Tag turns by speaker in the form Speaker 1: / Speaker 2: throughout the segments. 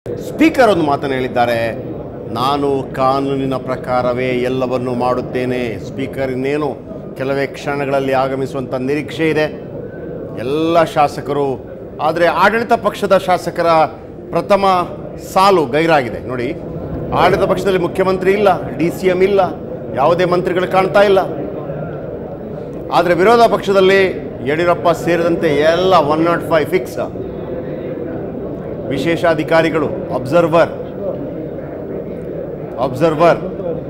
Speaker 1: Speaker ಒಂದು ಮಾತನ್ನು ಹೇಳಿದ್ದಾರೆ ನಾನು ಕಾನೂನಿನ ಪ್ರಕಾರವೇ ಎಲ್ಲವನ್ನು ಮಾಡುತ್ತೇನೆ ಸ್ಪೀಕರ್ ಇನ್ನೇನು ಕೆಲವೇ ಕ್ಷಣಗಳಲ್ಲಿ ಆಗಮಿಸುವಂಥ ನಿರೀಕ್ಷೆ ಇದೆ ಎಲ್ಲ ಶಾಸಕರು ಆದರೆ ಆಡಳಿತ ಪಕ್ಷದ ಶಾಸಕರ ಪ್ರಥಮ ಸಾಲು ಗೈರಾಗಿದೆ ನೋಡಿ ಆಡಳಿತ ಪಕ್ಷದಲ್ಲಿ ಮುಖ್ಯಮಂತ್ರಿ ಇಲ್ಲ ಡಿ ಸಿ ಎಂ ಇಲ್ಲ ಯಾವುದೇ ಮಂತ್ರಿಗಳು ಕಾಣ್ತಾ ಇಲ್ಲ ಆದರೆ ವಿರೋಧ ಪಕ್ಷದಲ್ಲಿ ಯಡಿಯೂರಪ್ಪ ಸೇರಿದಂತೆ ಎಲ್ಲ ಒನ್ ನಾಟ್ ಫೈವ್ ಫಿಕ್ಸ್ ವಿಶೇಷ ಅಧಿಕಾರಿಗಳು ಅಬ್ಸರ್ವರ್ ಅಬ್ಸರ್ವರ್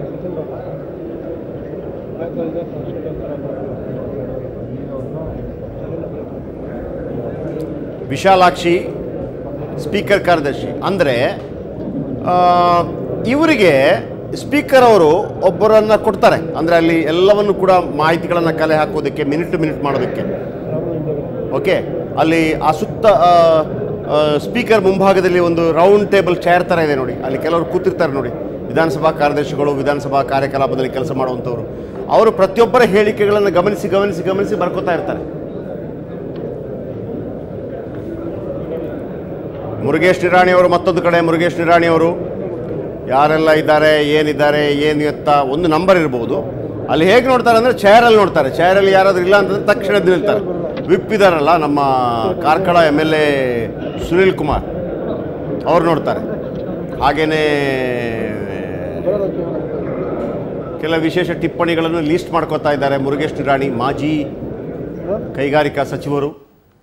Speaker 1: ವಿಶಾಲಾಕ್ಷಿ ಸ್ಪೀಕರ್ ಕಾರ್ಯದರ್ಶಿ ಅಂದರೆ ಇವರಿಗೆ ಸ್ಪೀಕರ್ ಅವರು ಒಬ್ಬರನ್ನು ಕೊಡ್ತಾರೆ ಅಂದರೆ ಅಲ್ಲಿ ಎಲ್ಲವನ್ನು ಕೂಡ ಮಾಹಿತಿಗಳನ್ನು ಕಲೆ ಹಾಕೋದಕ್ಕೆ ಮಿನಿಟ್ ಟು ಮಿನಿಟ್ ಮಾಡೋದಕ್ಕೆ ಓಕೆ ಅಲ್ಲಿ ಆ ಸುತ್ತ ಆ, ಆ, ಸ್ಪೀಕರ್ ಮುಂಭಾಗದಲ್ಲಿ ಒಂದು ರೌಂಡ್ ಟೇಬಲ್ ಚೇರ್ ಥರ ಇದೆ ನೋಡಿ ಅಲ್ಲಿ ಕೆಲವರು ಕೂತಿರ್ತಾರೆ ನೋಡಿ ವಿಧಾನಸಭಾ ಕಾರ್ಯದರ್ಶಿಗಳು ವಿಧಾನಸಭಾ ಕಾರ್ಯಕಲಾಪದಲ್ಲಿ ಕೆಲಸ ಮಾಡುವಂಥವ್ರು ಅವರು ಪ್ರತಿಯೊಬ್ಬರ ಹೇಳಿಕೆಗಳನ್ನು ಗಮನಿಸಿ ಗಮನಿಸಿ ಗಮನಿಸಿ ಬರ್ಕೋತಾ ಇರ್ತಾರೆ ಮುರುಗೇಶ್ ನಿರಾಣಿ ಅವರು ಮತ್ತೊಂದು ಕಡೆ ಮುರುಗೇಶ್ ನಿರಾಣಿ ಅವರು ಯಾರೆಲ್ಲ ಇದ್ದಾರೆ ಏನಿದ್ದಾರೆ ಏನು ಎತ್ತ ಒಂದು ನಂಬರ್ ಇರ್ಬೋದು ಅಲ್ಲಿ ಹೇಗೆ ನೋಡ್ತಾರೆ ಅಂದರೆ ಚೇರಲ್ಲಿ ನೋಡ್ತಾರೆ ಚೇರಲ್ಲಿ ಯಾರಾದ್ರೂ ಇಲ್ಲ ಅಂತಂದ್ರೆ ತಕ್ಷಣ ಎದ್ದು ನಿಲ್ತಾರೆ ವಿಪ್ ಇದಾರಲ್ಲ ನಮ್ಮ Karkala M L A Sunil Kumar ಅವ್ರು ನೋಡ್ತಾರೆ ಹಾಗೆಯೇ ಕೆಲ ವಿಶೇಷ ಟಿಪ್ಪಣಿಗಳನ್ನು ಲೀಸ್ಟ್ ಮಾಡ್ಕೋತಾ ಇದ್ದಾರೆ ಮುರುಗೇಶ್ ನಿರಾಣಿ ಮಾಜಿ ಕೈಗಾರಿಕಾ ಸಚಿವರು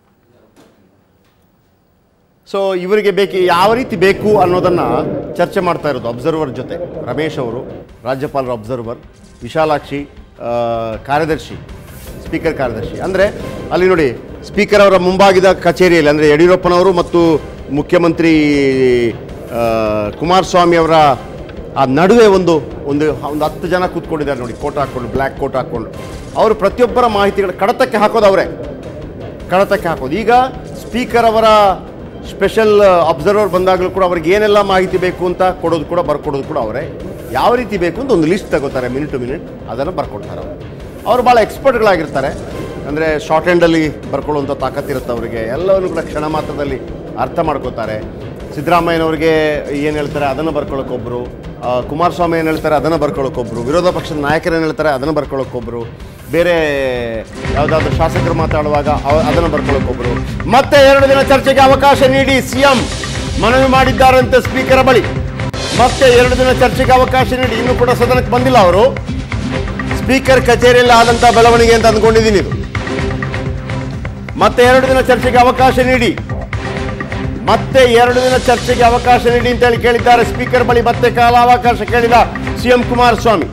Speaker 1: ಸೊ ಇವರಿಗೆ ಬೇಕು ಯಾವ ರೀತಿ ಬೇಕು ಅನ್ನೋದನ್ನು ಚರ್ಚೆ ಮಾಡ್ತಾ ಇರೋದು ಅಬ್ಸರ್ವರ್ ಜೊತೆ ರಮೇಶ್ ಅವರು ರಾಜ್ಯಪಾಲರ ಅಬ್ಸರ್ವರ್ ವಿಶಾಲಾಕ್ಷಿ ಆ, ಕಾರ್ಯದರ್ಶಿ ಸ್ಪೀಕರ್ ಕಾರ್ಯದರ್ಶಿ ಅಂದರೆ ಅಲ್ಲಿ ನೋಡಿ ಸ್ಪೀಕರ್ ಅವರ ಮುಂಭಾಗಿದ ಕಚೇರಿಯಲ್ಲಿ ಅಂದರೆ ಯಡಿಯೂರಪ್ಪನವರು ಮತ್ತು ಮುಖ್ಯಮಂತ್ರಿ ಆ, ಕುಮಾರಸ್ವಾಮಿ ಅವರ ಆ ನಡುವೆ ಒಂದು ಒಂದು ಒಂದು ಹತ್ತು ಜನ ಕೂತ್ಕೊಂಡಿದ್ದಾರೆ ನೋಡಿ ಕೋಟ್ ಹಾಕ್ಕೊಂಡು ಬ್ಲ್ಯಾಕ್ ಕೋಟ್ ಹಾಕ್ಕೊಂಡು ಅವರು ಪ್ರತಿಯೊಬ್ಬರ ಮಾಹಿತಿಗಳ ಕಡತಕ್ಕೆ ಹಾಕೋದು ಅವರೇ ಕಡತಕ್ಕೆ ಹಾಕೋದು ಈಗ ಸ್ಪೀಕರ್ ಅವರ ಸ್ಪೆಷಲ್ ಅಬ್ಸರ್ವರ್ ಬಂದಾಗಲೂ ಕೂಡ ಅವ್ರಿಗೆ ಏನೆಲ್ಲ ಮಾಹಿತಿ ಬೇಕು ಅಂತ ಕೊಡೋದು ಕೂಡ ಬರ್ಕೊಡೋದು ಕೂಡ ಅವರೇ ಯಾವ ರೀತಿ ಬೇಕು ಅಂತ ಒಂದು ಲಿಸ್ಟ್ ತಗೋತಾರೆ ಮಿನಿಟ್ ಟು ಮಿನಿಟ್ ಅದನ್ನು ಬರ್ಕೊಡ್ತಾರೆ ಅವರು ಅವರು ಭಾಳ ಎಕ್ಸ್ಪರ್ಟ್ಗಳಾಗಿರ್ತಾರೆ ಅಂದರೆ ಶಾರ್ಟ್ ಹ್ಯಾಂಡಲ್ಲಿ ಬರ್ಕೊಳ್ಳುವಂಥ ತಾಕತ್ತಿರುತ್ತೆ ಅವರಿಗೆ ಎಲ್ಲವನ್ನು ಕೂಡ ಕ್ಷಣ ಮಾತ್ರದಲ್ಲಿ ಅರ್ಥ ಮಾಡ್ಕೋತಾರೆ ಸಿದ್ದರಾಮಯ್ಯನವ್ರಿಗೆ ಏನು ಹೇಳ್ತಾರೆ ಅದನ್ನು ಬರ್ಕೊಳ್ಳೋಕ್ಕೊಬ್ಬರು ಕುಮಾರಸ್ವಾಮಿ ಏನು ಹೇಳ್ತಾರೆ ಅದನ್ನು ಬರ್ಕೊಳ್ಳೋಕ್ಕೊಬ್ಬರು ವಿರೋಧ ಪಕ್ಷದ ನಾಯಕರು ಏನು ಹೇಳ್ತಾರೆ ಅದನ್ನು ಬರ್ಕೊಳ್ಳೋಕ್ಕೊಬ್ಬರು ಬೇರೆ ಯಾವುದಾದ್ರೂ ಶಾಸಕರು ಮಾತಾಡುವಾಗ ಅವ- ಅದನ್ನು ಬರ್ಕೊಳ್ಳೋಕ್ಕೊಬ್ಬರು ಮತ್ತೆ ಎರಡು ದಿನ ಚರ್ಚೆಗೆ ಅವಕಾಶ ನೀಡಿ ಸಿಎಂ ಮನವಿ ಮಾಡಿದ್ದಾರಂತೆ ಸ್ಪೀಕರ್ ಬಳಿ ಮತ್ತೆ ಎರಡು ದಿನ ಚರ್ಚೆಗೆ ಅವಕಾಶ ನೀಡಿ ಇನ್ನೂ ಕೂಡ ಸದನಕ್ಕೆ ಬಂದಿಲ್ಲ ಅವರು ಸ್ಪೀಕರ್ ಕಚೇರಿಯಲ್ಲಿ ಆದಂಥ ಬೆಳವಣಿಗೆ ಅಂತ ಅಂದ್ಕೊಂಡಿದ್ದೀನಿ ಇದು ಮತ್ತೆ ಎರಡು ದಿನ ಚರ್ಚೆಗೆ ಅವಕಾಶ ನೀಡಿ ಮತ್ತೆ ಎರಡು ದಿನ ಚರ್ಚೆಗೆ ಅವಕಾಶ ನೀಡಿ ಅಂತೇಳಿ ಕೇಳಿದ್ದಾರೆ ಸ್ಪೀಕರ್ ಬಳಿ ಮತ್ತೆ ಕಾಲಾವಕಾಶ ಕೇಳಿದ ಸಿಎಂ ಕುಮಾರಸ್ವಾಮಿ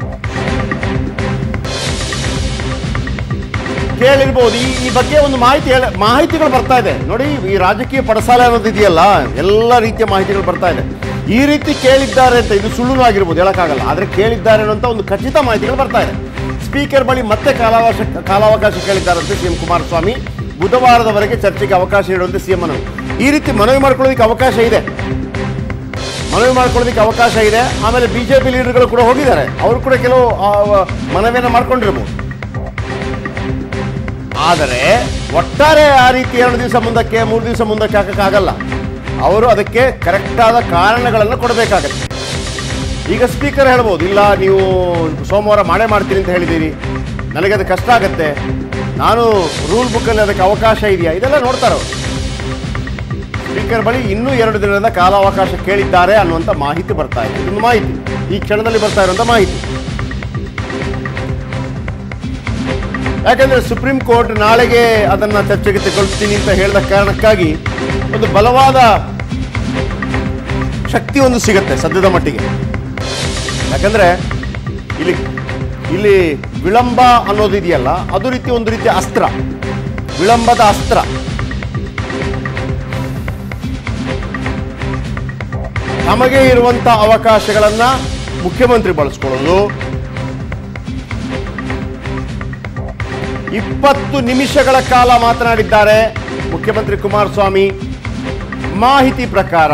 Speaker 1: ಕೇಳಿರ್ಬೋದು ಈ ಈ ಬಗ್ಗೆ ಒಂದು ಮಾಹಿತಿ ಹೇಳ ಮಾಹಿತಿಗಳು ಬರ್ತಾ ಇದೆ ನೋಡಿ ಈ ರಾಜಕೀಯ ಪಡಸಾಲೆ ಅನ್ನೋದು ಇದೆಯಲ್ಲ ಎಲ್ಲ ರೀತಿಯ ಮಾಹಿತಿಗಳು ಬರ್ತಾ ಇದೆ ಈ ರೀತಿ ಕೇಳಿದ್ದಾರೆ ಅಂತ ಇದು ಸುಳ್ಳು ಆಗಿರ್ಬೋದು ಹೇಳಕ್ಕಾಗಲ್ಲ ಆದರೆ ಕೇಳಿದ್ದಾರೆ ಅನ್ನೋಂಥ ಒಂದು ಖಚಿತ ಮಾಹಿತಿಗಳು ಬರ್ತಾ ಇದೆ ಸ್ಪೀಕರ್ ಬಳಿ ಮತ್ತೆ ಕಾಲಾವಕಾಶ ಕಾಲಾವಕಾಶ ಕೇಳಿದ್ದಾರಂತೆ ಸಿಎಂ ಕುಮಾರಸ್ವಾಮಿ ಬುಧವಾರದವರೆಗೆ ಚರ್ಚೆಗೆ ಅವಕಾಶ ನೀಡುವಂತೆ ಸಿಎಂ ಮನವಿ ಈ ರೀತಿ ಮನವಿ ಮಾಡ್ಕೊಳ್ಳೋದಕ್ಕೆ ಅವಕಾಶ ಇದೆ ಮನವಿ ಮಾಡ್ಕೊಳ್ಳೋದಕ್ಕೆ ಅವಕಾಶ ಇದೆ ಆಮೇಲೆ ಬಿಜೆಪಿ ಲೀಡರ್ಗಳು ಕೂಡ ಹೋಗಿದ್ದಾರೆ ಅವರು ಕೂಡ ಕೆಲವು ಆ, ಮನವಿಯನ್ನು ಮಾಡ್ಕೊಂಡಿರ್ಬೋದು ಆದರೆ ಒಟ್ಟಾರೆ ಆ ರೀತಿ ಎರಡು ದಿವಸ ಮುಂದಕ್ಕೆ ಮೂರು ದಿವಸ ಮುಂದಕ್ಕೆ ಹಾಕಕ್ಕಾಗಲ್ಲ ಅವರು ಅದಕ್ಕೆ ಕರೆಕ್ಟಾದ ಕಾರಣಗಳನ್ನು ಕೊಡಬೇಕಾಗತ್ತೆ ಈಗ ಸ್ಪೀಕರ್ ಹೇಳ್ಬೋದು ಇಲ್ಲ ನೀವು ಸೋಮವಾರ ಮಾಡೇ ಮಾಡ್ತೀನಿ ಅಂತ ಹೇಳಿದ್ದೀರಿ ನನಗೆ ಅದು ಕಷ್ಟ ಆಗುತ್ತೆ ನಾನು ರೂಲ್ ಬುಕ್ಕಲ್ಲಿ ಅದಕ್ಕೆ ಅವಕಾಶ ಇದೆಯಾ ಇದೆಲ್ಲ ನೋಡ್ತಾರೆ ಅವರು ಸ್ಪೀಕರ್ ಬಳಿ ಇನ್ನೂ ಎರಡು ದಿನದ ಕಾಲಾವಕಾಶ ಕೇಳಿದ್ದಾರೆ ಅನ್ನುವಂಥ ಮಾಹಿತಿ ಬರ್ತಾ ಇದೆ ಇದೊಂದು ಮಾಹಿತಿ ಈ ಕ್ಷಣದಲ್ಲಿ ಬರ್ತಾ ಇರುವಂಥ ಮಾಹಿತಿ ಯಾಕಂದ್ರೆ ಸುಪ್ರೀಂ ಕೋರ್ಟ್ ನಾಳೆಗೆ ಅದನ್ನ ಚರ್ಚೆಗೆ ತಗೊಳ್ತೀನಿ ಅಂತ ಹೇಳಿದ ಕಾರಣಕ್ಕಾಗಿ ಒಂದು ಬಲವಾದ ಶಕ್ತಿ ಒಂದು ಸಿಗತ್ತೆ ಸದ್ಯದ ಮಟ್ಟಿಗೆ ಯಾಕಂದ್ರೆ ಇಲ್ಲಿ ಇಲ್ಲಿ ವಿಳಂಬ ಅನ್ನೋದು ಇದೆಯಲ್ಲ ಅದು ರೀತಿ ಒಂದು ರೀತಿಯ ಅಸ್ತ್ರ ವಿಳಂಬದ ಅಸ್ತ್ರ ತಮಗೆ ಇರುವಂತ ಅವಕಾಶಗಳನ್ನ ಮುಖ್ಯಮಂತ್ರಿ ಬಳಸ್ಕೊಳ್ಳೋದು ಇಪ್ಪತ್ತು ನಿಮಿಷಗಳ ಕಾಲ ಮಾತನಾಡಿದ್ದಾರೆ ಮುಖ್ಯಮಂತ್ರಿ ಕುಮಾರಸ್ವಾಮಿ ಮಾಹಿತಿ ಪ್ರಕಾರ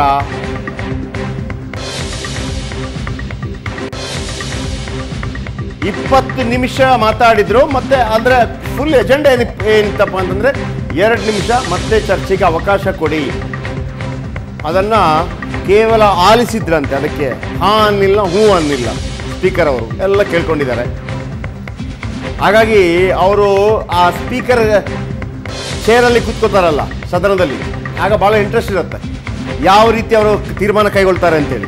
Speaker 1: ಇಪ್ಪತ್ತು ನಿಮಿಷ ಮಾತಾಡಿದ್ರು ಮತ್ತೆ ಅಂದ್ರೆ ಫುಲ್ ಎಜೆಂಡಾ ಏನಿ ಏನಿತ್ತಪ್ಪ ಅಂತಂದ್ರೆ ಎರಡು ನಿಮಿಷ ಮತ್ತೆ ಚರ್ಚೆಗೆ ಅವಕಾಶ ಕೊಡಿ ಅದನ್ನ ಕೇವಲ ಆಲಿಸಿದ್ರಂತೆ ಅದಕ್ಕೆ ಹಾ ಅನ್ನಿಲ್ಲ ಹೂ ಅನ್ನಿಲ್ಲ ಸ್ಪೀಕರ್ ಅವರು ಎಲ್ಲ ಕೇಳ್ಕೊಂಡಿದ್ದಾರೆ ಹಾಗಾಗಿ ಅವರು ಆ ಸ್ಪೀಕರ್ ಚೇರಲ್ಲಿ ಕೂತ್ಕೋತಾರಲ್ಲ ಸದನದಲ್ಲಿ ಆಗ ಭಾಳ ಇಂಟ್ರೆಸ್ಟ್ ಇರುತ್ತೆ ಯಾವ ರೀತಿ ಅವರು ತೀರ್ಮಾನ ಕೈಗೊಳ್ತಾರೆ ಅಂತೇಳಿ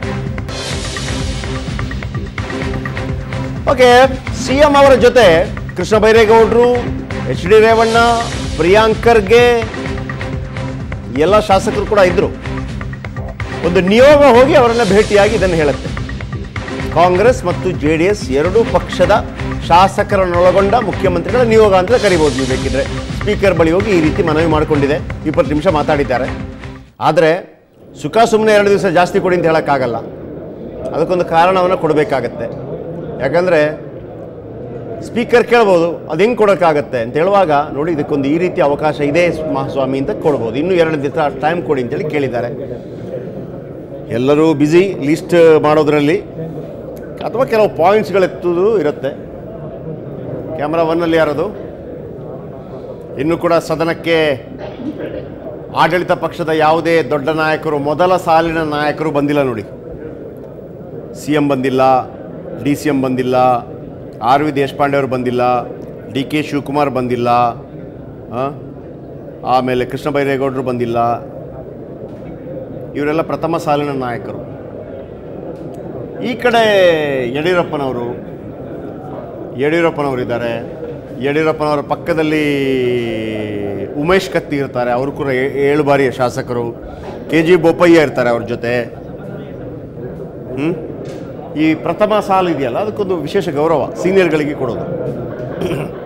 Speaker 1: ಓಕೆ ಸಿ ಎಂ ಅವರ ಜೊತೆ ಕೃಷ್ಣ ಬೈರೇಗೌಡರು ಎಚ್ ಡಿ ರೇವಣ್ಣ ಪ್ರಿಯಾಂಕ್ ಖರ್ಗೆ ಎಲ್ಲ ಶಾಸಕರು ಕೂಡ ಇದ್ರು ಒಂದು ನಿಯೋಗ ಹೋಗಿ ಅವರನ್ನ ಭೇಟಿಯಾಗಿ ಇದನ್ನು ಹೇಳುತ್ತೆ ಕಾಂಗ್ರೆಸ್ ಮತ್ತು ಜೆ ಡಿ ಎಸ್ ಎರಡೂ ಪಕ್ಷದ ಶಾಸಕರನ್ನೊಳಗೊಂಡ ಮುಖ್ಯಮಂತ್ರಿಗಳ ನಿಯೋಗ ಅಂತ ಕರಿಬೋದು ನೀವು ಬೇಕಿದ್ರೆ ಸ್ಪೀಕರ್ ಬಳಿ ಹೋಗಿ ಈ ರೀತಿ ಮನವಿ ಮಾಡಿಕೊಂಡಿದೆ ಇಪ್ಪತ್ತು ನಿಮಿಷ ಮಾತಾಡಿದ್ದಾರೆ ಆದರೆ ಸುಖ ಸುಮ್ಮನೆ ಎರಡು ದಿವಸ ಜಾಸ್ತಿ ಕೊಡಿ ಅಂತ ಹೇಳೋಕ್ಕಾಗಲ್ಲ ಅದಕ್ಕೊಂದು ಕಾರಣವನ್ನು ಕೊಡಬೇಕಾಗತ್ತೆ ಯಾಕಂದರೆ ಸ್ಪೀಕರ್ ಕೇಳ್ಬೋದು ಅದು ಹೆಂಗೆ ಕೊಡೋಕ್ಕಾಗತ್ತೆ ಅಂತ ಹೇಳುವಾಗ ನೋಡಿ ಇದಕ್ಕೊಂದು ಈ ರೀತಿ ಅವಕಾಶ ಇದೆ ಮಹಾಸ್ವಾಮಿ ಅಂತ ಕೊಡ್ಬೋದು ಇನ್ನೂ ಎರಡು ದಿವಸ ಟೈಮ್ ಕೊಡಿ ಅಂತೇಳಿ ಕೇಳಿದ್ದಾರೆ ಎಲ್ಲರೂ ಬ್ಯುಸಿ ಲಿಸ್ಟ್ ಮಾಡೋದ್ರಲ್ಲಿ ಅಥವಾ ಕೆಲವು ಪಾಯಿಂಟ್ಸ್ಗಳೆತ್ತುದು ಇರುತ್ತೆ ಕ್ಯಾಮ್ರಾ ಒನ್ನಲ್ಲಿ ಯಾರದು ಇನ್ನೂ ಕೂಡ ಸದನಕ್ಕೆ ಆಡಳಿತ ಪಕ್ಷದ ಯಾವುದೇ ದೊಡ್ಡ ನಾಯಕರು ಮೊದಲ ಸಾಲಿನ ನಾಯಕರು ಬಂದಿಲ್ಲ ನೋಡಿ ಸಿ ಎಂ ಬಂದಿಲ್ಲ ಡಿ ಸಿ ಎಂ ಬಂದಿಲ್ಲ ಆರ್ ವಿ ದೇಶಪಾಂಡೆ ಅವರು ಬಂದಿಲ್ಲ ಡಿ ಕೆ ಶಿವಕುಮಾರ್ ಬಂದಿಲ್ಲ ಆ? ಆಮೇಲೆ ಕೃಷ್ಣ ಬೈರೇಗೌಡರು ಬಂದಿಲ್ಲ ಇವರೆಲ್ಲ ಪ್ರಥಮ ಸಾಲಿನ ನಾಯಕರು ಈ ಕಡೆ ಯಡಿಯೂರಪ್ಪನವರು ಯಡಿಯೂರಪ್ಪನವರು ಇದ್ದಾರೆ ಯಡಿಯೂರಪ್ಪನವರ ಪಕ್ಕದಲ್ಲಿ ಉಮೇಶ್ ಕತ್ತಿ ಇರ್ತಾರೆ ಅವರು ಕೂಡ ಏ- ಏಳು ಬಾರಿಯ ಶಾಸಕರು ಕೆ ಜಿ ಬೋಪಯ್ಯ ಇರ್ತಾರೆ ಅವ್ರ ಜೊತೆ ಹ್ಮ್? ಈ ಪ್ರಥಮ ಸಾಲು ಇದೆಯಲ್ಲ ಅದಕ್ಕೊಂದು ವಿಶೇಷ ಗೌರವ ಸೀನಿಯರ್ಗಳಿಗೆ ಕೊಡೋದು